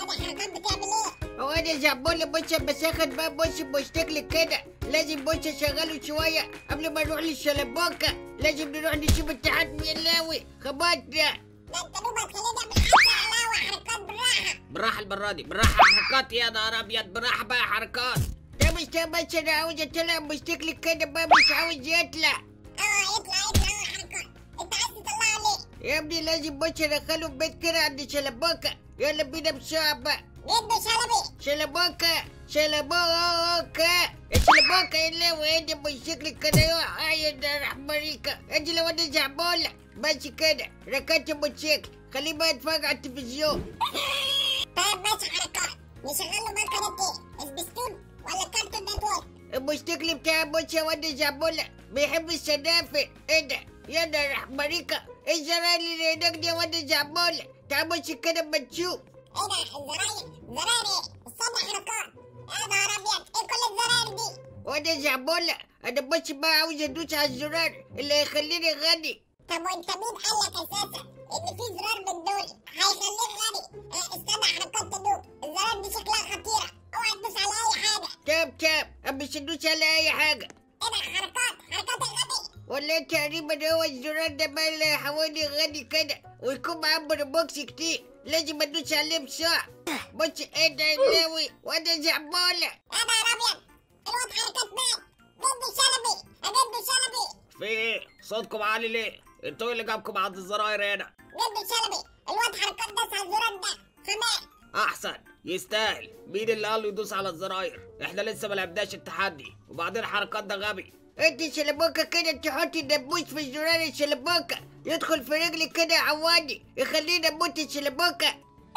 حركات بتعمل ايه؟ هو انا زعبولة بص بس اخد بقى بص بشتكل كده لازم بص اشغله شوية قبل ما نروح للشلبوكة لازم نروح نشوف اتحاد ميلاوي خبطنا ده انت دوبك خلينا بالحكي علاوة حركات بالراحة بالراحة المرة دي بالراحة حركات يا نهار ابيض بالراحة بقى حركات ده مش ده بس انا عاوز اطلع بشتكل كده بقى مش عاوز يطلع اه يطلع يطلع اه حركات انت عايز تطلعه ليه؟ يا ابني لازم بص ادخله في بيت كده عند الشلبوكة يلا بينا بسرعة بقى جد شلبي شلبوكة شلبوكة الشلبوكة اللي وين بالشكل كده يا يا رحمريكا انت لو انا زعبولة بس كده ركبت موتوسيكل خليه بقى يتفرج على التلفزيون طيب ماشي حركات نشغل له بقى قناة ايه؟ سبيستون ولا كارتون نتورك؟ الموتوسيكل بتاع بوسة وانا زعبولة بيحب السنافر ايه ده يا ده رحمريكا ايه الزراير اللي هناك دي وانا زعبولة تعال بص كده ما تشوف ايه ده الزراير؟ زراير ايه؟ استنى حركات يا نهار ابيض ايه كل الزراير دي؟ وانا زعبولة انا بس بقى عاوز ادوس على الزرار اللي هيخليني غني طب وانت مين قال لك اساسا ان في زرار من دول هيخليك غني؟ اه استنى حركات تدوب الزراير دي شكلها خطيرة اوعى تدوس على اي حاجة تاب تاب أنا مش ادوس على اي حاجة ايه ده حركات حركات الغني ولا تقريبا هو الزرار ده بقى اللي هيحولني غني كده ويكون معاه بوكس كتير لازم ادوس عليه بسرعة بص ايه ده اللاوي وانا زعبولة يا نهار ابيض الواد حركات مات جد شلبي جد شلبي في ايه؟ صوتكم عالي ليه؟ انتوا اللي جابكم عند الزراير هنا جد شلبي الواد حركات داس على الزرار ده فمات احسن يستاهل مين اللي قال له يدوس على الزراير احنا لسه ما لعبناش التحدي وبعدين حركات ده غبي انت شلبوكة كده تحطي الدبوس في زرار الشلبوكة يدخل في رجلي كده عواني يخليني اموت الشلبوكة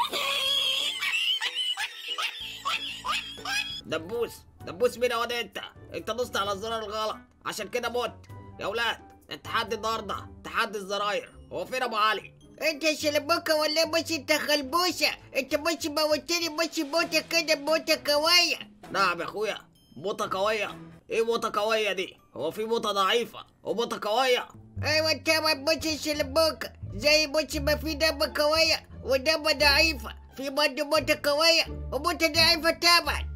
دبوس دبوس مين يا واد انت انت دوست على الزرار الغلط عشان كده موت يا اولاد التحدي النهارده تحدي الزراير هو فين ابو علي انت شلبوكة ولا بس انت خلبوسة انت بس موتني بس موتة كده موتة قوية نعم يا اخويا موتة قوية ايه موتة قوية دي هو في موتة ضعيفة وموتة قوية ايوه طبعا بس شلبوكة زي بس ما في دم قوية ودم ضعيفة في برضه موتة قوية وموتة ضعيفة طبعا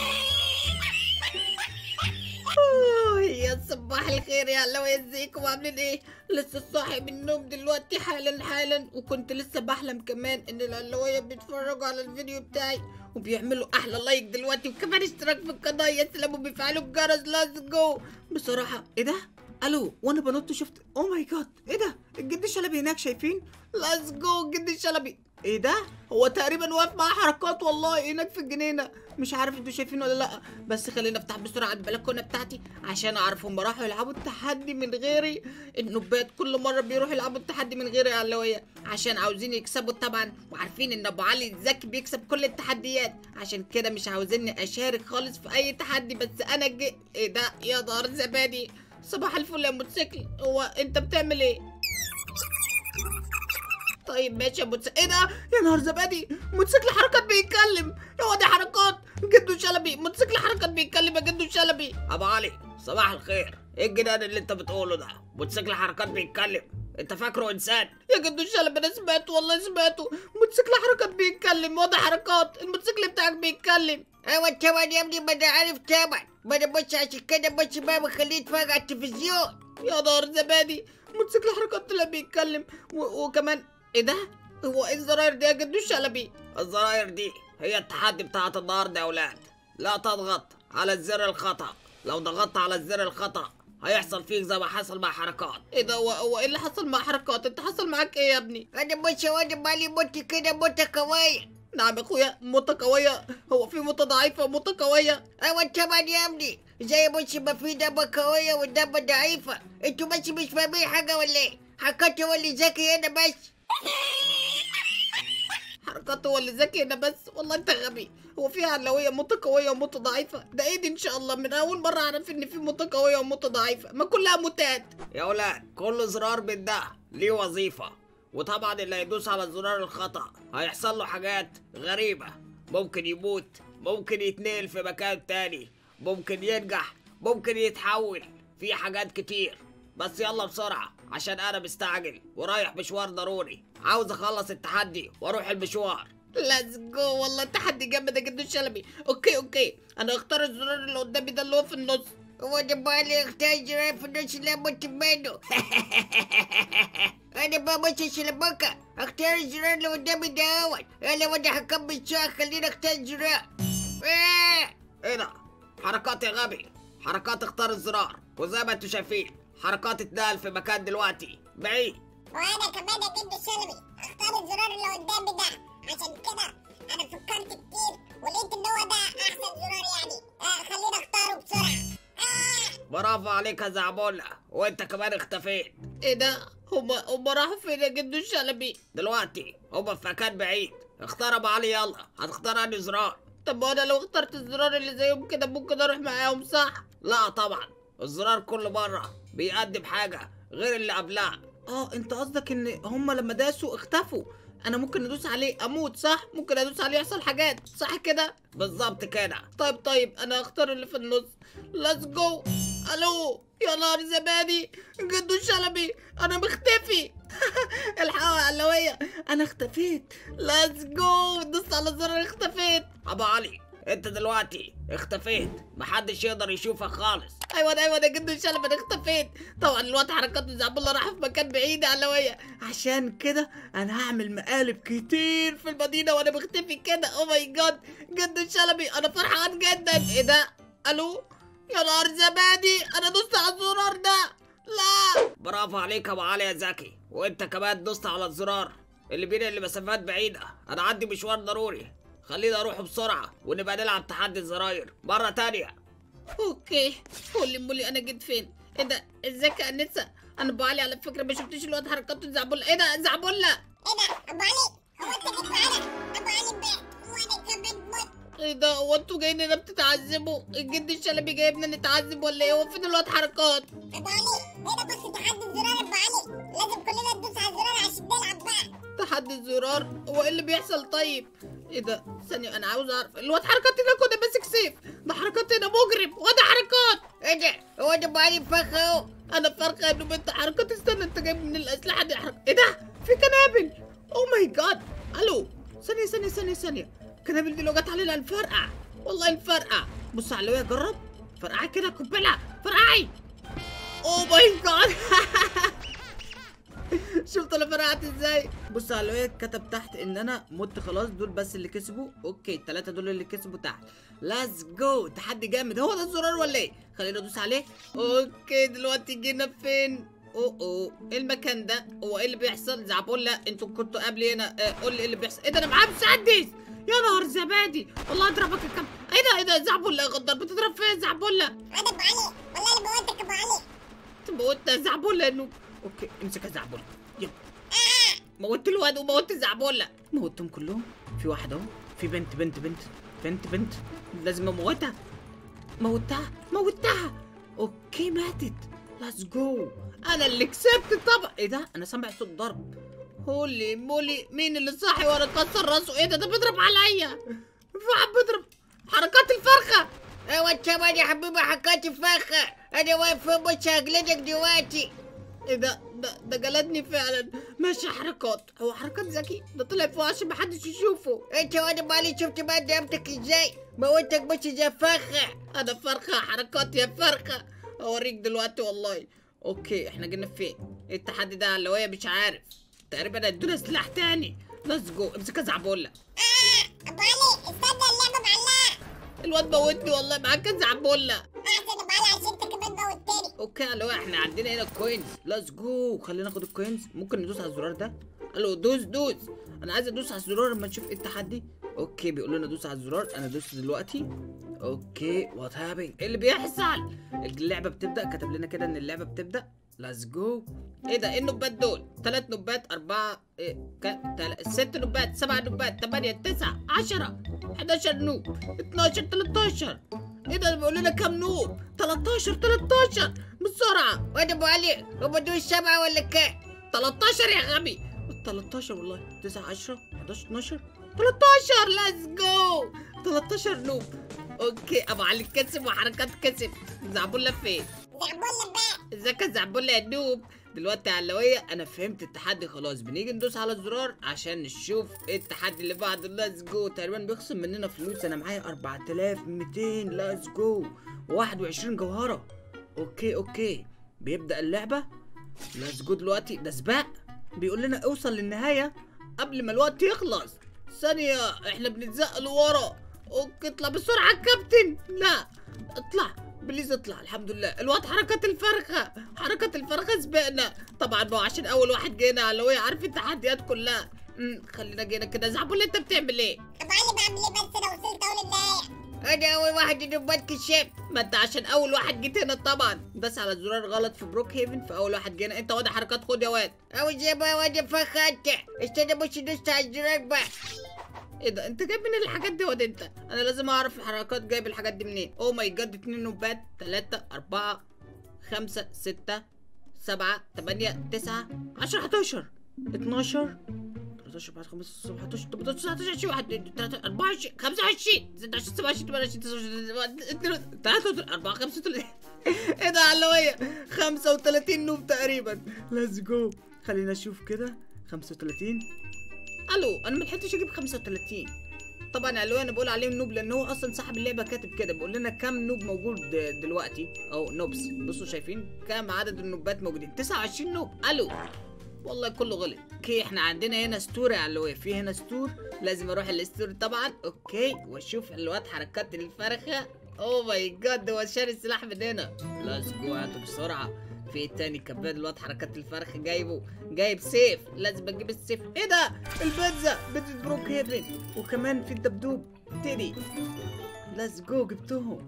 آه، يا صباح الخير يا لو ازيكم عاملين ايه لسه صاحي من النوم دلوقتي حالا حالا وكنت لسه بحلم كمان ان العلوية بيتفرجوا على الفيديو بتاعي وبيعملوا احلى لايك دلوقتي وكمان اشتراك في القناة يا سلام وبيفعلوا الجرس ليتس جو بصراحة ايه ده الو وانا بنط شفت او ماي جاد ايه ده الجد الشلبي هناك شايفين ليتس جو الجد الشلبي ايه ده هو تقريبا واقف معاه حركات والله هناك في الجنينه مش عارف انتوا شايفين ولا لا بس خلينا افتح بسرعه البلكونه بتاعتي عشان اعرف هم راحوا يلعبوا التحدي من غيري النوبات كل مره بيروحوا يلعبوا التحدي من غيري يا علويه عشان عاوزين يكسبوا طبعا وعارفين ان ابو علي الذكي بيكسب كل التحديات عشان كده مش عاوزيني اشارك خالص في اي تحدي بس انا جي ايه ده يا نهار زبادي صباح الفل يا موتوسيكل هو انت بتعمل ايه طيب ماشي يا موتوسيكل ايه ده يا نهار زبادي موتوسيكل حركات بيتكلم يا واد حركات جدو شلبي موتوسيكل حركات بيتكلم يا جدو شلبي ابو علي صباح الخير ايه الجنان اللي انت بتقوله ده موتوسيكل حركات بيتكلم انت فاكره انسان يا جدو شلبي انا سمعته والله سمعته موتوسيكل حركات بيتكلم واد حركات الموتوسيكل بتاعك بيتكلم ايوه طبعا يا ابني ما انا عارف طبعا ما انا بص عشان كده بص بقى بخليه يتفرج على التلفزيون يا نهار زبادي موتوسيكل حركات طلع بيتكلم و- وكمان ايه ده هو ايه الزراير دي يا جدو شلبي الزراير دي هي التحدي بتاعت النهارده يا اولاد لا تضغط على الزر الخطا لو ضغطت على الزر الخطا هيحصل فيك زي ما حصل مع حركات ايه ده هو, هو ايه اللي حصل مع حركات انت حصل معاك ايه يا ابني انا بص وانا بالي موت كده موتة قوية نعم يا اخويا موتة قوية هو في موتة ضعيفة وموتة قوية ايوه طبعا يا ابني زي بص ما في دم قوية ودم ضعيفة انتوا بس مش فاهمين حاجة ولا ايه حركات هو اللي ذكي هنا بس حركات هو اللي ذكي هنا بس والله انت غبي هو في علوية موتة قوية وموتة ضعيفة ده ايه دي ان شاء الله من اول مرة اعرف ان في موتة قوية وموتة ضعيفة ما كلها موتات يا اولاد كل زرار من ده ليه وظيفة وطبعا اللي هيدوس على الزرار الخطأ هيحصل له حاجات غريبة ممكن يموت ممكن يتنقل في مكان تاني ممكن ينجح ممكن يتحول في حاجات كتير بس يلا بسرعة عشان أنا مستعجل ورايح مشوار ضروري عاوز أخلص التحدي وأروح المشوار ليتس جو والله تحدي جامد يا جدو شلبي اوكي اوكي انا اختار الزرار اللي قدامي ده اللي هو في النص هو ده بقى اللي يختار زرار في النص اللي اموت منه انا بقى مش شلبكة اختار الزرار اللي قدامي ده اول يلا وانا هكمل ساعة خليني اختار زرار ايه ايه ده حركات يا غبي حركات اختار الزرار وزي ما انتوا شايفين حركات اتنقل في مكان دلوقتي بعيد وانا كمان يا جد الشلبي اختار الزرار اللي قدامي ده عشان كده انا فكرت كتير ولقيت ان هو ده احسن زرار يعني آه خليني اختاره بسرعه آه برافو عليك يا زعبولة وانت كمان اختفيت ايه ده هما هما راحوا فين يا جدو شلبي دلوقتي هما في مكان بعيد اختار ابو علي يلا هتختار انهي زرار طب وانا لو اخترت الزرار اللي زيهم كده ممكن اروح معاهم صح لا طبعا الزرار كل مرة بيقدم حاجة غير اللي قبلها اه انت قصدك ان هما لما داسوا اختفوا انا ممكن ادوس عليه اموت صح ممكن ادوس عليه يحصل حاجات صح كده بالظبط كده طيب طيب انا هختار اللي في النص ليتس جو الو يا نهار زبادي جدو شلبي انا مختفي الحقوا يا علوية انا اختفيت ليتس جو دوست على الزرار اختفيت ابو علي انت دلوقتي اختفيت محدش يقدر يشوفك خالص ايوه ايوه ده جدو شلبي انا اختفيت طبعا الوقت حركات زعبولة راح في مكان بعيد يا علوية عشان كده انا هعمل مقالب كتير في المدينة وانا مختفي كده او ماي جاد جدو شلبي انا فرحان جدا ايه ده الو يا نهار زبادي انا دوست على الزرار ده لا برافو عليك يا ابو علي يا زكي وانت كمان دوست على الزرار اللي بينقل لمسافات بعيدة انا عندي مشوار ضروري خليني اروح بسرعة ونبقى نلعب تحدي الزراير مرة تانية اوكي قولي مولي انا جيت فين ايه ده ازيك يا انسه انا ابو علي على فكره ما شفتيش الواد حركاته زعبله ايه ده زعبله ايه ده ابو علي هو انت جيت معانا ابو علي بقى وانا كمان مت ايه ده هو انتوا جايين هنا بتتعذبوا الجد الشلبي جايبنا نتعذب ولا ايه هو فين الواد حركات ابو علي هنا بص تحدي الزرار ابو علي لازم كلنا ندوس على الزرار عشان نلعب بقى تحدي الزرار هو ايه اللي بيحصل طيب ايه ده ثانيه انا عاوز اعرف الواد حركات هنا كده ماسك سيف ده حركات هنا مجرم وده حركات ايه ده هو ده ابو علي فخ اهو انا فارقه يا ابن انت حركات استنى انت جايب من الاسلحه دي حركة. ايه ده في كنابل او ماي جاد الو ثانيه ثانيه ثانيه ثانيه الكنابل دي لو جت علينا نفرقع والله نفرقع بص على الواد جرب فرقعي كده قنبله فرقعي او ماي جاد شفت انا فرقعت ازاي بص على الواد كتب تحت ان انا مت خلاص دول بس اللي كسبوا اوكي الثلاثه دول اللي كسبوا تحت ليتس جو تحدي جامد هو ده الزرار ولا ايه خلينا ندوس عليه اوكي دلوقتي جينا فين اوه اوه ايه المكان ده هو ايه اللي بيحصل زعبولة انتوا كنتوا قبلي هنا آه قول لي ايه اللي بيحصل ايه ده انا معايا مسدس يا نهار زبادي والله اضربك الكم ايه ده ايه ده زعبولة يا غدار بتضرب فيا زعبولة انا ابو علي والله اللي موتك ابو علي موت زعبولة انه اوكي امسك يا زعبولة يلا موت الواد وموت الزعبولة موتهم كلهم في واحد اهو في بنت بنت بنت بنت بنت لازم اموتها موتها موتها اوكي ماتت ليتس جو انا اللي كسبت طبعا ايه ده انا سامع صوت ضرب هولي مولي مين اللي صاحي وانا كسر راسه ايه ده ده بيضرب عليا في واحد بيضرب حركات الفرخه ايوه انت كمان يا حبيبي حكايتي فخة انا واقف في مش هجلدك دلوقتي ايه ده ده ده جلدني فعلا ماشي حركات هو حركات ذكي ده طلع فوق عشان محدش يشوفه انت وانا مالي شفت بقى دمتك ازاي موتك مش زي فخة انا فرخه حركات يا فرخه اوريك دلوقتي والله اوكي احنا جينا فين إيه التحدي ده اللي هو مش عارف تقريبا هيدونا سلاح تاني ليتس جو امسك يا زعبولة اه ابو علي استنى اللعبه معلقه الواد موتني والله معاك يا زعبولة احسن ابو علي عشان انت كمان موتني اوكي اللي هو احنا عندنا هنا كوينز ليتس جو خلينا ناخد الكوينز ممكن ندوس على الزرار ده الو دوس دوس انا عايز ادوس على الزرار اما نشوف ايه التحدي اوكي بيقول لنا دوس على الزرار انا دوست دلوقتي اوكي وات هابن ايه اللي بيحصل اللعبه بتبدا كتب لنا كده ان اللعبه بتبدا ليتس جو ايه ده ايه النوبات دول ثلاث نوبات اربعه إيه كام تل... ست نوبات سبع نوبات ثمانية تسعة عشرة 11 نوب 12 13 ايه ده بيقول لنا كام نوب 13 13 بسرعة وانا ابو علي هم دول سبعة ولا كام 13 يا غبي 13 والله 9 10 11 12 13 ليتس جو 13 نوب اوكي ابو علي كسب وحركات كسب زعبولة فين زعبولة بقى ازيك يا زعبولة يا نوب دلوقتي يا علوية انا فهمت التحدي خلاص بنيجي ندوس على الزرار عشان نشوف ايه التحدي اللي بعده ليتس جو تقريبا بيخصم مننا فلوس انا معايا 4200 ليتس جو 21 جوهرة اوكي اوكي بيبدأ اللعبة ليتس جو دلوقتي ده سباق بيقول لنا اوصل للنهاية قبل ما الوقت يخلص ثانية احنا بنتزق لورا اوكي اطلع بسرعة يا كابتن لا اطلع بليز اطلع الحمد لله الواد حركات الفرخة حركات الفرخة سبقنا طبعا ما هو عشان اول واحد جينا على وهي عارف التحديات كلها امم خلينا جينا كده زعبول انت بتعمل ايه ابو علي بعمل ايه بس انا وصلت اهو للنهايه انا اول واحد يدبات كشاف ما انت عشان اول واحد جيت هنا طبعا بس على الزرار غلط في بروك هيفن في اول واحد جينا انت واد حركات خد يا واد اول زي ما واد فخ انت استنى بص دوست على الزرار بقى ايه ده انت جايب من الحاجات دي واد انت انا لازم اعرف الحركات جايب الحاجات دي منين اوه ماي جاد اتنين نوبات تلاتة اربعة خمسة ستة سبعة تمانية تسعة عشرة حداشر اتناشر 13 بعد 5 الصبح 11 18 19 20 1 2 3 24 25 26 27 28 29 30 4 35 ايه ده علوية 35 نوب تقريبا ليتس جو خلينا نشوف كده 35 الو انا ما لحقتش اجيب 35 طبعا علوية انا بقول عليه نوب لان هو اصلا صاحب اللعبه كاتب كده بيقول لنا كام نوب موجود دلوقتي او نوبس بصوا شايفين كام عدد النوبات موجودين 29 نوب الو والله كله غلط اوكي احنا عندنا هنا ستور يا علوية في هنا ستور لازم اروح الستور طبعا اوكي واشوف الواد حركات الفرخه اوه ماي جاد هو شاري السلاح من هنا ليتس جو هاتوا بسرعه في إيه تاني كباد الواد حركات الفرخ جايبه جايب سيف لازم اجيب السيف ايه ده البيتزا بيتزا بروك هيفن وكمان في الدبدوب تيري ليتس جو جبتهم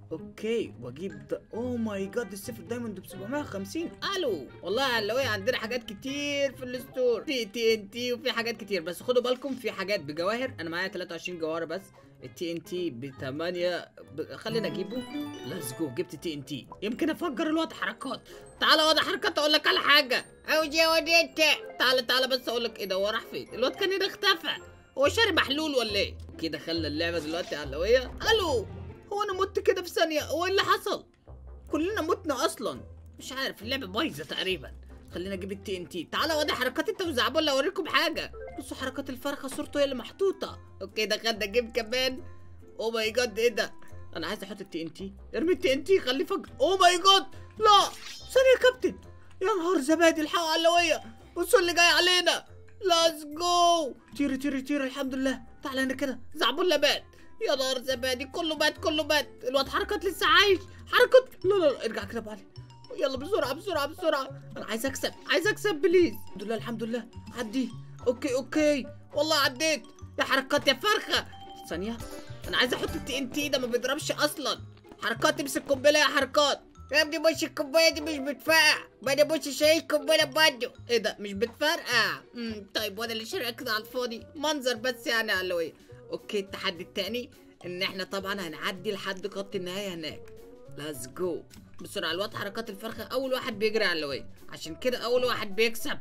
اوكي واجيب ده اوه ماي جاد السيف الدايموند ب 750 الو والله يا علوية عندنا حاجات كتير في الستور تي تي ان تي وفي حاجات كتير بس خدوا بالكم في حاجات بجواهر انا معايا 23 جوهره بس التي ان تي ب 8 ب... خلينا اجيبه ليتس جو جبت تي ان تي يمكن افجر الواد حركات تعالى واد حركات اقول لك على حاجه او يا واد انت تعالى تعالى بس اقول لك ايه ده هو راح فين الواد كان هنا اختفى هو شاري محلول ولا ايه كده خلى اللعبه دلوقتي علويه الو هو انا مت كده في ثانيه هو إيه اللي حصل كلنا متنا اصلا مش عارف اللعبه بايظه تقريبا خلينا اجيب التي ان تي تعالى وادي حركات انت وزعبول اوريكم حاجه بصوا حركات الفرخه صورته هي اللي محطوطه اوكي دخلنا جيم كمان او ماي جاد ايه ده انا عايز احط التي ان تي ارمي التي ان تي خليه فجر او ماي جاد لا ثانيه يا كابتن يا نهار زبادي الحق علويه بصوا اللي جاي علينا ليتس جو طيري طيري طيري الحمد لله تعالى هنا كده زعبول بات يا نهار زبادي كله مات كله مات الواد حركات لسه عايش حركات لا لا لا ارجع كده بعلي يلا بسرعه بسرعه بسرعه انا عايز اكسب عايز اكسب بليز الحمد لله الحمد لله عدي اوكي اوكي والله عديت يا حركات يا فرخه ثانيه انا عايز احط التي ان تي ده ما بيضربش اصلا حركات امسك قنبله يا حركات يا ابني بص القنبله دي مش بتفرقع ما انا بص شايل قنبله برضه ايه ده مش بتفرقع امم طيب وانا اللي شارع كده على الفاضي منظر بس يعني على اللوية اوكي التحدي التاني ان احنا طبعا هنعدي لحد خط النهايه هناك ليتس جو بسرعه الواد حركات الفرخه اول واحد بيجري على اللوية عشان كده اول واحد بيكسب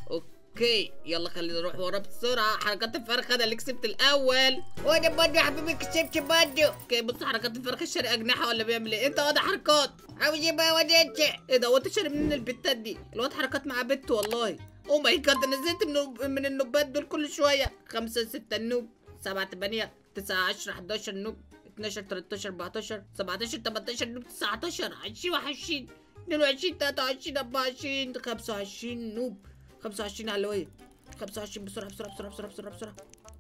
اوكي يلا خلينا نروح ورا بسرعه حركات الفرخه انا اللي كسبت الاول وانا برضه يا حبيبي كسبت برضه اوكي بص حركات الفرخه شاري اجنحه ولا بيعمل ايه انت واد حركات عاوز ايه بقى واد انت ايه ده هو انت شاري منين البتات دي الواد حركات معاه بت والله او ماي جاد انا زهقت من من النوبات دول كل شويه خمسة ستة نوب سبعة تمانية تسعة عشرة 11 نوب 12 13 14 17 18 نوب 19 20 21 22 23 24 25 نوب 25 علوية 25 بسرعة بسرعة بسرعة بسرعة بسرعة بسرعة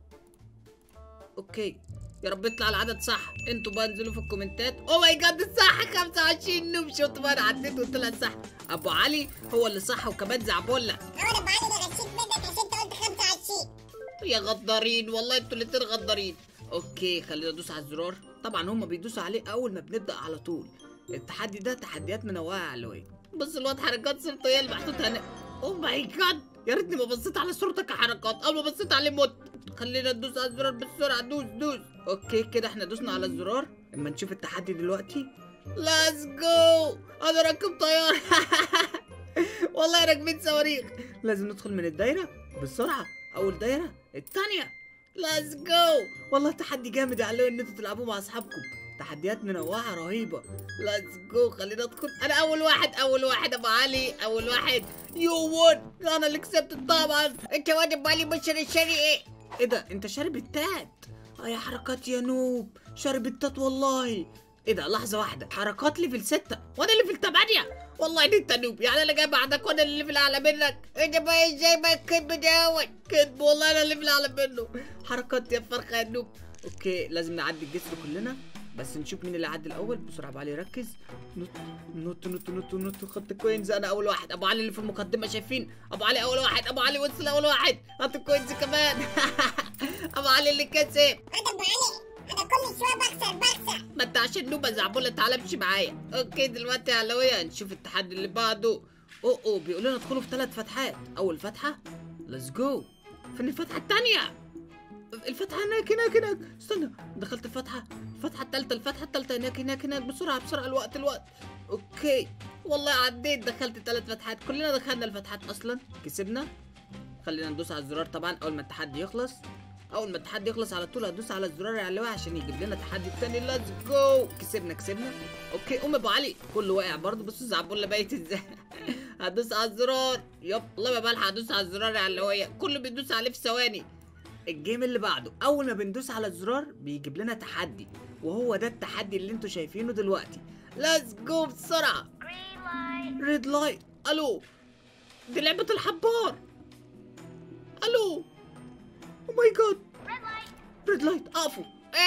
اوكي يا رب يطلع العدد صح انتوا بقى انزلوا في الكومنتات او ماي جاد صح 25 نوب شفت بقى انا عديت وطلع صح ابو علي هو اللي صح وكمان زعبولة هو انا ابو علي ده غشيت منك عشان انت قلت 25 يا غدارين والله انتوا الاتنين غدارين اوكي خلينا ندوس على الزرار طبعا هما بيدوسوا عليه اول ما بنبدا على طول التحدي ده تحديات منوعه يا علوي بص الواد حركات صورته هي اللي محطوط هنا او ماي جاد يا ريتني ما بصيت على صورتك يا حركات اول ما بصيت عليه مت خلينا ندوس على الزرار بسرعه دوس دوس اوكي كده احنا دوسنا على الزرار اما نشوف التحدي دلوقتي ليتس جو انا راكب طياره والله راكبين صواريخ لازم ندخل من الدايره بسرعه اول دايره الثانيه ليتس جو والله تحدي جامد يا علوي ان انتوا تلعبوه مع اصحابكم تحديات منوعه رهيبه ليتس جو خلينا ندخل انا اول واحد اول واحد ابو علي اول واحد يو وون انا اللي كسبت طبعا انت واد ابو علي بشر الشري ايه ايه ده انت شارب التات اه يا حركات يا نوب شارب التات والله ايه ده لحظه واحده حركات ليفل ستة وانا ليفل 8 والله دي انت نوب يعني انا جاي بعدك وانا اللي ليفل اعلى منك انت بقى ازاي بقى الكذب دوت كذب والله انا ليفل اعلى منه حركات يا فرخه يا نوب اوكي لازم نعدي الجسر كلنا بس نشوف مين اللي عدى الاول بسرعه ابو علي ركز نط نط نط نط نط خدت كوينز انا اول واحد ابو علي اللي في المقدمه شايفين ابو علي اول واحد ابو علي وصل اول واحد هات كوينز كمان ابو علي اللي كسب انا ابو علي انا كل شويه بخسر بخسر ما انت عشان نوبه زعبوله تعالى امشي معايا اوكي دلوقتي يا علوية نشوف التحدي اللي بعده اوه اوه بيقولوا لنا ادخلوا في ثلاث فتحات اول فتحه ليتس جو فين الفتحه الثانيه الفتحه هناك هناك هناك استنى دخلت الفتحه الفتحه الثالثه الفتحه الثالثه هناك هناك هناك بسرعه بسرعه الوقت الوقت اوكي والله عديت دخلت ثلاث فتحات كلنا دخلنا الفتحات اصلا كسبنا خلينا ندوس على الزرار طبعا اول ما التحدي يخلص اول ما التحدي يخلص على طول هدوس على الزرار اللي عليه عشان يجيب لنا تحدي تاني ليتس جو كسبنا كسبنا اوكي قوم ابو علي كله واقع برضه بص الزعبولة بايت ازاي هدوس على الزرار يب والله ما بلحق ادوس على الزرار على هي كله بيدوس عليه في ثواني الجيم اللي بعده اول ما بندوس على الزرار بيجيب لنا تحدي وهو ده التحدي اللي انتوا شايفينه دلوقتي ليتس جو بسرعه ريد لايت الو دي لعبه الحبار الو او ماي جاد ريد لايت اقفوا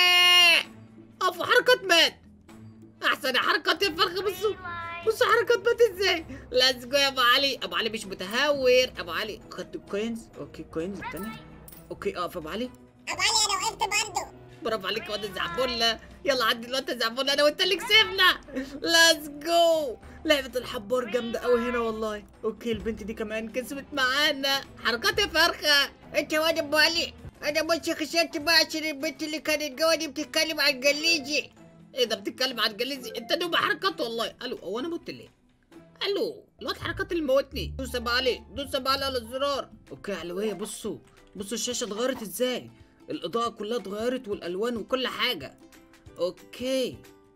ايه اقفوا حركات مات احسن يا حركات يا فرخه بصوا بصوا حركات مات ازاي ليتس جو يا ابو علي ابو علي مش متهور ابو علي خدت الكوينز اوكي كوينز التانية اوكي اقف يا ابو علي ابو علي انا وقفت برضه برافو عليك يا واد زعبولة يلا عدي الواد زعبولة انا وانت اللي كسبنا ليتس جو لعبة الحبار جامدة قوي هنا والله اوكي البنت دي كمان كسبت معانا حركات يا فرخة انت واد ابو علي انا مش خسرت بقى عشان البنت اللي كانت جوا دي بتتكلم عن الجليجي ايه ده بتتكلم عن جليزي انت نوب حركات والله الو هو انا مت ليه الو الواد حركات اللي موتني دوس يا أبو علي دوس يا أبو علي على الزرار اوكي يا علوية بصوا بصوا الشاشة اتغيرت ازاي الاضاءة كلها اتغيرت والالوان وكل حاجة اوكي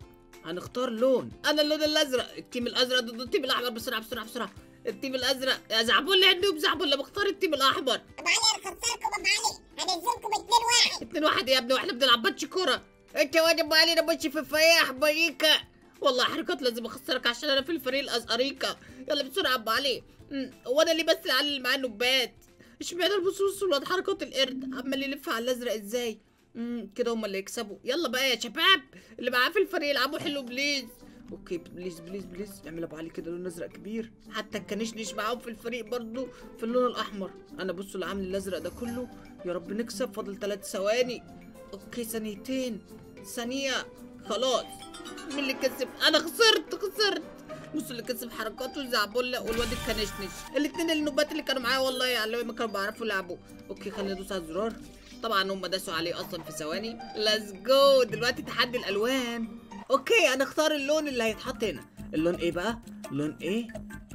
هنختار لون انا اللون الازرق التيم الازرق ضد التيم الاحمر بسرعة بسرعة بسرعة التيم الازرق يا زعبولة يا نوب زعبولة بختار التيم الاحمر ابو علي انا خسركم ابو علي هنزلكم اتنين واحد اتنين واحد يا ابني واحنا بنلعب باتش كورة انت واد ابو علي انا مش في فياح بريكا والله حركات لازم اخسرك عشان انا في الفريق الازقريكا يلا بسرعه يا ابو علي أمم، هو انا ليه بس العيال اللي معاه نوبات اشمعنى البصوص والواد حركات القرد عمال يلف على الازرق ازاي امم كده هما اللي يكسبوا يلا بقى يا شباب اللي معاه في الفريق يلعبوا حلو بليز اوكي بليز بليز بليز اعمل ابو علي كده لون ازرق كبير حتى الكنشنش معاهم في الفريق برضو في اللون الاحمر انا بصوا اللي عامل الازرق ده كله يا رب نكسب فاضل ثلاث ثواني اوكي ثانيتين ثانيه خلاص مين اللي كسب انا خسرت خسرت بص اللي كسب حركاته زعبولة والواد الكنشنش الاثنين النوبات اللي كانوا معايا والله يعني ما كانوا بيعرفوا يلعبوا اوكي خلينا ندوس على الزرار طبعا هم داسوا عليه اصلا في ثواني ليتس جو دلوقتي تحدي الالوان اوكي انا اختار اللون اللي هيتحط هنا اللون ايه بقى لون ايه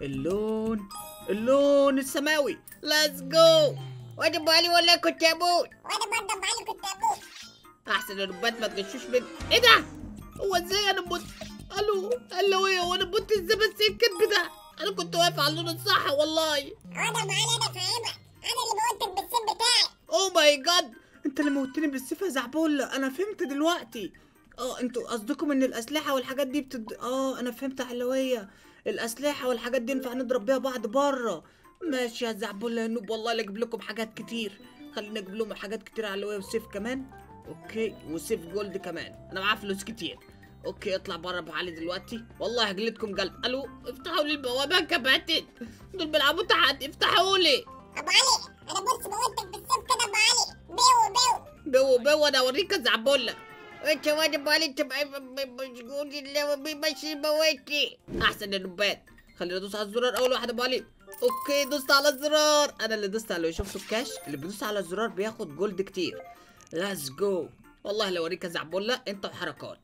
اللون اللون السماوي ليتس جو واد ابو علي والله كنت اموت وانا برضه ابو علي كنت اموت احسن النوبات ما تغشوش مني ايه ده هو ازاي انا مت الو الو ايه هو انا مت ازاي بس ايه الكذب ده انا كنت واقف على اللون الصح والله وانا ابو علي انا فاهمك انا اللي موتك بالسم بتاعي او ماي جاد انت اللي موتني بالسيف يا زعبولة انا فهمت دلوقتي اه انتوا قصدكم ان الاسلحه والحاجات دي بتد... اه انا فهمت علوية الاسلحه والحاجات دي ينفع نضرب بيها بعض بره ماشي يا زعبولة يا نوب والله لا اجيب لكم حاجات كتير خلينا اجيب لهم حاجات كتير علوية وسيف كمان اوكي وسيف جولد كمان انا معايا فلوس كتير اوكي اطلع بره ابو علي دلوقتي والله هجلدكم قلب الو افتحوا لي البوابه يا كباتن دول بيلعبوا تحدي افتحوا لي ابو علي انا بص موتك بالسم كده ابو علي بيو بيو بو بو انا اوريك يا زعبولة انت واد ابو علي انت بقى مشغول اللي بيمشي موتني احسن يا نبات خلينا ندوس على الزرار اول واحد ابو علي اوكي دوست على الزرار انا اللي دوست على شفتوا الكاش اللي بيدوس على الزرار بياخد جولد كتير ليتس جو والله لو اوريك يا زعبولة انت وحركات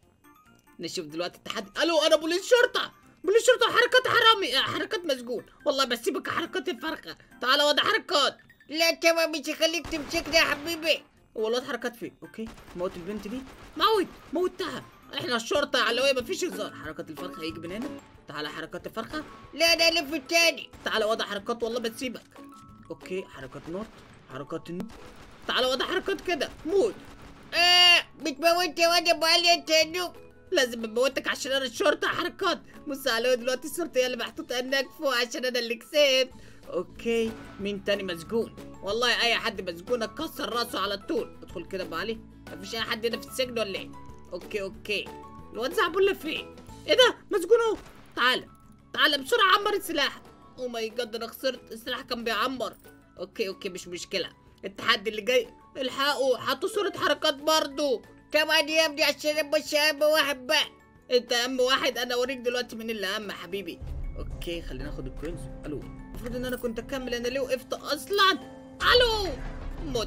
نشوف دلوقتي التحدي الو انا بوليس شرطه بوليس شرطه حركات حرامي آه، حركات مسجون والله بسيبك يا حركات الفرخه تعالى وضع حركات لا انت ما مش هخليك تمسكني يا حبيبي هو الواد حركات فين اوكي موت البنت دي موت موتها احنا الشرطه يا علوية مفيش هزار حركات الفرخه هيجي من هنا تعالى حركات الفرخه لا انا الف التاني تعالى وضع حركات والله بتسيبك اوكي حركات نط حركات النط تعالى وضع حركات كده موت اه بتموت يا واد ابو علي انت يا نوب لازم اموتك عشان انا الشرطه حركات بص على دلوقتي الشرطه هي اللي محطوطه هناك فوق عشان انا اللي كسبت اوكي مين تاني مسجون والله اي حد مسجون اتكسر راسه على طول ادخل كده ابو علي مفيش اي حد هنا في السجن ولا ايه اوكي اوكي الواد زعبولة فين ايه ده مسجون اهو تعالى تعالى بسرعه عمر السلاح او ماي جاد انا خسرت السلاح كان بيعمر اوكي اوكي مش مشكله التحدي اللي جاي الحقوا حطوا صوره حركات برضو طبعا يا ابني عشان ابص اهم واحد بقى انت اهم واحد انا اوريك دلوقتي مين اللي اهم يا حبيبي اوكي خلينا ناخد الكوينز الو المفروض ان انا كنت اكمل انا ليه وقفت اصلا الو مت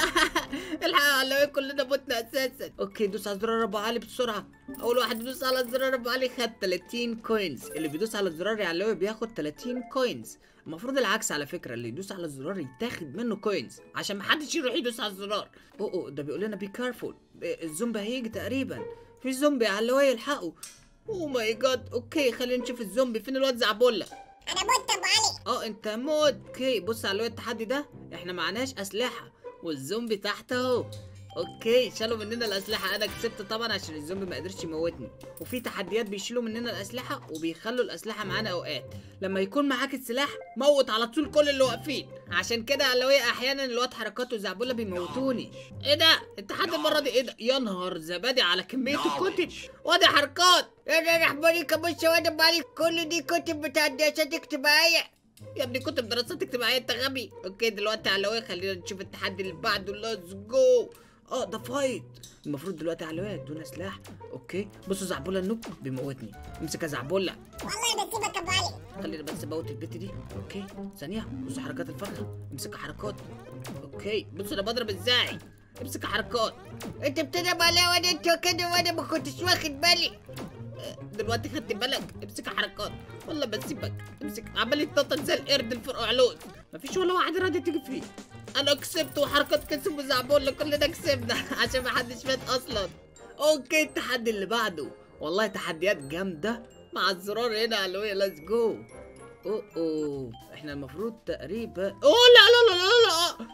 الحق على كلنا متنا اساسا اوكي دوس على زرار ابو علي بسرعه اول واحد يدوس على زرار ابو علي خد 30 كوينز اللي بيدوس على الزرار يا علوي بياخد 30 كوينز المفروض العكس على فكره اللي يدوس على الزرار يتاخد منه كوينز عشان محدش يروح يدوس على الزرار اوه اوه ده بيقول لنا بي كارفول الزومبي هيجي تقريبا في زومبي على اللي يلحقوا اوه ماي جاد اوكي خلينا نشوف الزومبي فين الواد زعبولة انا مت ابو علي اه انت موت اوكي بص على الواد التحدي ده احنا معناش اسلحه والزومبي تحت اهو اوكي شالوا مننا الاسلحه انا كسبت طبعا عشان الزومبي ما قدرش يموتني وفي تحديات بيشيلوا مننا الاسلحه وبيخلوا الاسلحه معانا اوقات لما يكون معاك السلاح موت على طول كل اللي واقفين عشان كده علوية احيانا الواد حركاته زعبوله بيموتوني ايه ده التحدي المره دي ايه ده يا نهار زبادي على كميه الكتب وادي حركات انا راح بريك ابص يا واد ابو علي كل دي كتب بتاع الدراسات اجتماعيه يا ابني كتب دراسات اجتماعيه انت غبي اوكي دلوقتي علوية خلينا نشوف التحدي اللي بعده ليتس جو اه ده فايت المفروض دلوقتي علوية ادونا سلاح اوكي بصوا زعبولة النوب بيموتني امسك يا زعبولة والله بسيبك ابو علي خلينا بس اموت البت دي اوكي ثانية بصوا حركات الفرخة امسك حركات اوكي بصوا انا بضرب ازاي امسك حركات انت بتضرب عليا وانا انت كده وانا ما كنتش واخد بالي دلوقتي خدت بالك امسك حركات والله بسيبك امسك عمال يتنطط زي القرد الفرقع علوز مفيش ولا واحد راضي تيجي فيه انا كسبت وحركات كسب وزعبولة كلنا كسبنا عشان محدش مات اصلا اوكي التحدي اللي بعده والله تحديات جامدة مع الزرار هنا علوية ليتس جو اوه اوه احنا المفروض تقريبا اوه لا لا لا لا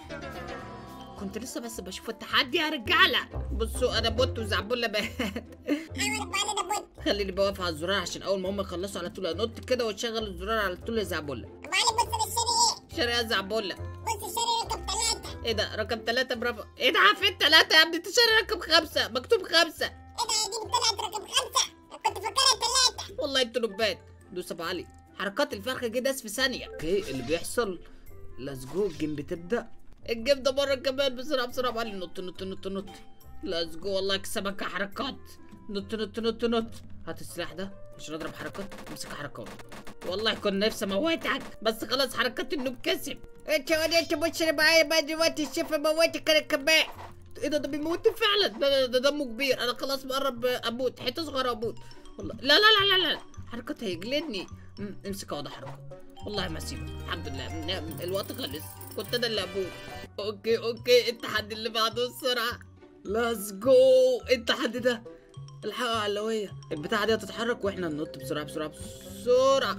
لا كنت لسه بس بشوف التحدي يا رجالة بصوا انا بوت وزعبولة بات ايوه ابو علي انا مت خليني بوقف على الزرار عشان اول ما هم يخلصوا على طول انط كده وتشغل الزرار على طول يا زعبولة ابو علي بص انا الشاري ايه شارع زعبولة بص الشاري رقم ثلاثة ايه ده رقم ثلاثة برافو ايه ده عارفين ثلاثة يا ابني انت شارع رقم خمسة مكتوب خمسة ايه ده دي طلعت رقم خمسة كنت فاكرها ثلاثة والله انتوا نبات دوس ابو علي حركات الفرخة جه داس في ثانية اوكي اللي بيحصل ليتس جو الجيم بتبدأ الجيم ده مرة كمان بسرعة بسرعة ابو علي نط نط نط نط ليتس جو والله اكسبك يا حركات نط نط نط نط هات السلاح ده مش نضرب حركات امسك حركات والله كنت نفسي اموتك بس خلاص حركات النوب كسب انت وانا انت بص معايا بقى دلوقتي الشيف موتك انا كمان ايه ده ده بيموت فعلا ده, ده, ده دمه كبير انا خلاص بقرب اموت حته صغيره اموت والله لا لا لا لا لا حركات هيجلدني أمم، امسك اقعد حركه والله ما اسيبه الحمد لله من- الوقت خلص كنت انا اللي اموت اوكي اوكي التحدي اللي بعده السرعه ليتس جو التحدي ده الحقوا على اللوية البتاعة دي هتتحرك واحنا ننط بسرعة بسرعة بسرعة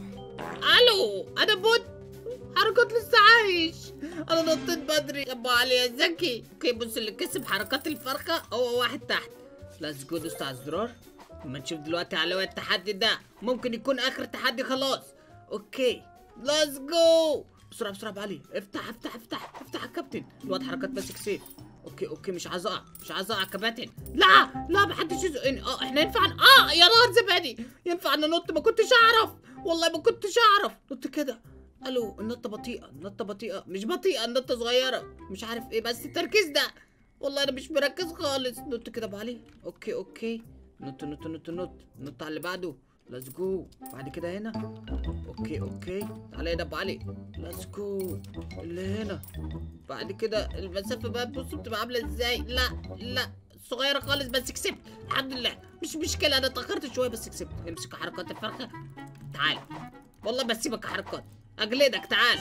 الو انا بوت حركات لسه عايش انا نطيت بدري يا ابو علي يا زكي اوكي بص اللي كسب حركات الفرخه هو واحد تحت ليتس جو دوست على الزرار اما نشوف دلوقتي على التحدي ده ممكن يكون اخر تحدي خلاص اوكي ليتس جو بسرعه بسرعه ابو علي افتح افتح افتح افتح يا كابتن الواد حركات ماسك سيف اوكي اوكي مش عايز اقع مش عايز اقع يا كباتن لا لا محدش يزقني اه احنا ينفع ن- اه يا نهار زبادي ينفع ننط ما كنتش اعرف والله ما كنتش اعرف نط كده الو النطه بطيئه النطه بطيئه مش بطيئه النطه صغيره مش عارف ايه بس التركيز ده والله انا مش مركز خالص نط كده ابو علي اوكي اوكي نط نط نط نط نط على اللي بعده ليتس جو بعد كده هنا اوكي اوكي تعالى هنا ابو علي ليتس جو اللي هنا بعد كده المسافه بقى بص بتبقى عامله ازاي لا لا صغيره خالص بس كسبت الحمد لله مش مشكله انا اتاخرت شويه بس كسبت امسك حركات الفرخه تعال والله بسيبك حركات اجلدك تعال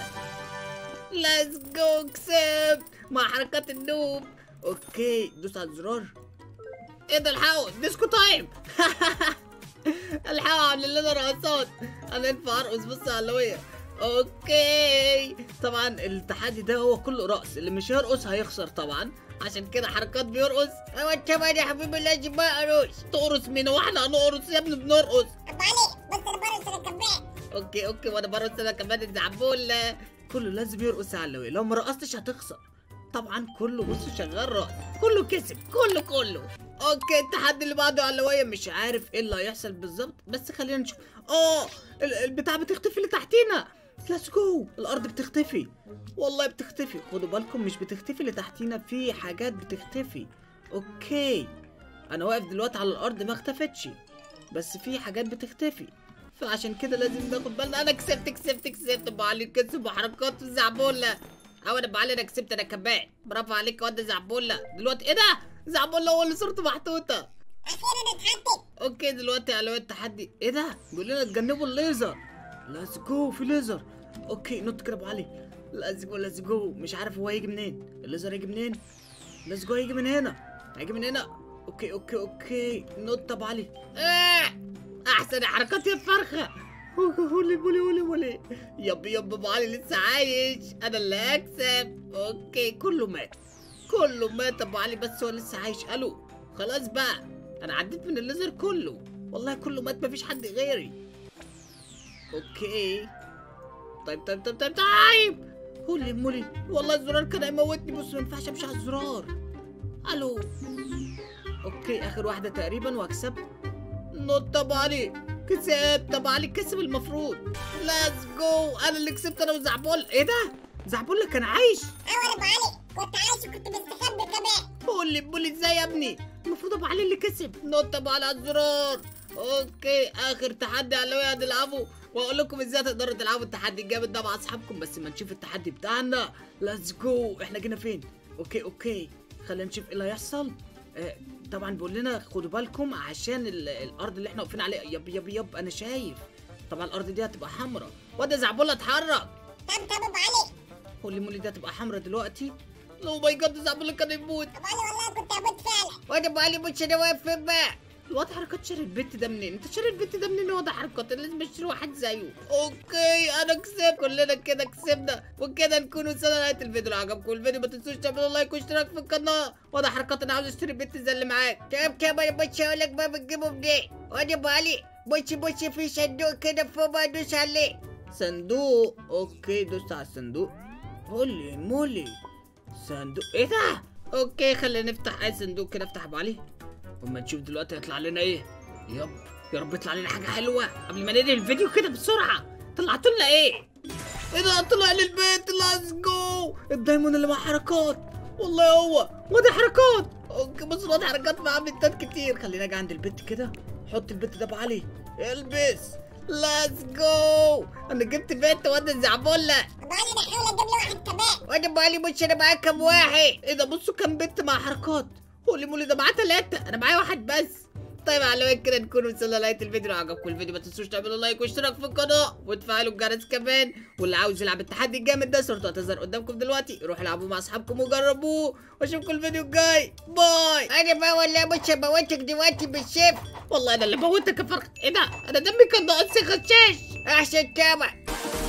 ليتس جو كسبت مع حركات النوب اوكي دوس على الزرار ايه ده الحقوا ديسكو تايم الحقوا عاملين لنا رقصات انا ينفع ارقص بص يا علوية اوكي طبعا التحدي ده هو كله رقص اللي مش هيرقص هيخسر طبعا عشان كده حركات بيرقص ايوه انت بقى يا حبيبي لازم بقى اروس تقرص مين واحنا هنقرص يا ابني بنرقص ابو علي بص انا برقص انا كمان اوكي اوكي وانا برقص انا كمان الزعبول كله لازم يرقص يا علوي لو ما رقصتش هتخسر طبعا كله بص شغال رقص كله كسب كله كله اوكي التحدي اللي بعده يا علوية مش عارف ايه اللي هيحصل بالظبط بس خلينا نشوف اه ال- البتاع بتختفي اللي تحتينا ليتس جو الارض بتختفي والله بتختفي خدوا بالكم مش بتختفي اللي تحتينا في حاجات بتختفي اوكي انا واقف دلوقتي على الارض ما اختفتش بس في حاجات بتختفي فعشان كده لازم ناخد بالنا انا كسبت كسبت كسبت ابو علي كسب وحركات الزعبوله او انا ابو علي انا كسبت انا كمان برافو عليك يا واد زعبوله دلوقتي ايه ده زعبوله هو اللي صورته محطوطه اخيرا اتحطت اوكي دلوقتي على التحدي ايه ده بيقول لنا تجنبوا الليزر ليتس جو في ليزر اوكي نط كده ابو علي ليتس جو ليتس جو مش عارف هو هيجي منين الليزر هيجي منين ليتس جو هيجي من هنا هيجي من هنا اوكي اوكي اوكي نط ابو علي آه! احسن حركات يا الفرخه هولي هولي هولي هولي يب يب ابو علي لسه عايش انا اللي هكسب اوكي كله مات كله مات ابو علي بس هو لسه عايش الو خلاص بقى انا عديت من الليزر كله والله كله مات مفيش حد غيري اوكي طيب طيب طيب طيب طيب هولي مولي والله الزرار كان هيموتني بص ما ينفعش امشي على الزرار الو اوكي اخر واحده تقريبا واكسب نط ابو علي كسبت ابو علي كسب المفروض ليتس جو انا اللي كسبت انا وزعبول ايه ده زعبول كان عايش ايوه ابو علي كنت عايش وكنت مستخبي كمان قولي بولي ازاي يا ابني المفروض ابو علي اللي كسب نط ابو علي على الزرار اوكي اخر تحدي على ويا هنلعبه واقول لكم ازاي تقدروا تلعبوا التحدي الجامد ده مع اصحابكم بس ما نشوف التحدي بتاعنا ليتس جو احنا جينا فين اوكي اوكي خلينا نشوف ايه اللي هيحصل آه طبعا بيقول لنا خدوا بالكم عشان ال- الارض اللي احنا واقفين عليها يب يب يب انا شايف طبعا الارض دي هتبقى حمراء واد زعبولة اتحرك طب طب ابو علي هولي مولي دي هتبقى حمراء دلوقتي او ماي جاد زعبولة كان يموت ابو علي والله كنت هموت فعلا وانا ابو علي مش انا واقف فين بقى الواد حركات شاري البت ده منين؟ انت شاري البت ده منين واد حركات لازم اشتري واحد زيه. اوكي انا كسبت كلنا كده كسبنا وكده نكون وصلنا لنهايه الفيديو لو عجبكم الفيديو ما تنسوش تعملوا لايك واشتراك في القناه واد حركات انا عاوز اشتري البت زي اللي معاك. طب طب انا بس هقول لك بقى بتجيبه منين وانا ابو علي بص بص في صندوق كده فوق بقى دوس عليه صندوق اوكي دوست على الصندوق. هولي مولي صندوق ايه ده؟ اوكي خلينا نفتح اي صندوق كده افتح ابو علي اما نشوف دلوقتي هيطلع لنا ايه يب يا رب يطلع لنا حاجه حلوه قبل ما ننهي الفيديو كده بسرعه طلعتوا لنا ايه ايه ده طلع لي البيت ليتس جو الدايموند اللي مع حركات والله هو وادي حركات اوكي بص وادي حركات مع بنتات كتير خلينا اجي عند البت كده حط البت ده ابو علي البس ليتس جو انا جبت بنت واد زعبله ابو علي انا هحاول اجيب لي واحد كمان وانا ابو علي مش انا معاك كام واحد ايه ده بصوا كام بنت مع حركات قولي مولي ده معاه ثلاثة انا معايا واحد بس طيب على وين كده نكون وصلنا لنهايه الفيديو لو عجبكم الفيديو ما تنسوش تعملوا لايك واشتراك في القناه وتفعلوا الجرس كمان واللي عاوز يلعب التحدي الجامد ده صورته هتظهر قدامكم دلوقتي روحوا العبوا مع اصحابكم وجربوه واشوفكم الفيديو الجاي باي انا بقى ولا مش هموتك دلوقتي بالسيف والله انا اللي موتك يا فرخ ايه ده انا دمي كان ناقص غشاش احسن تابع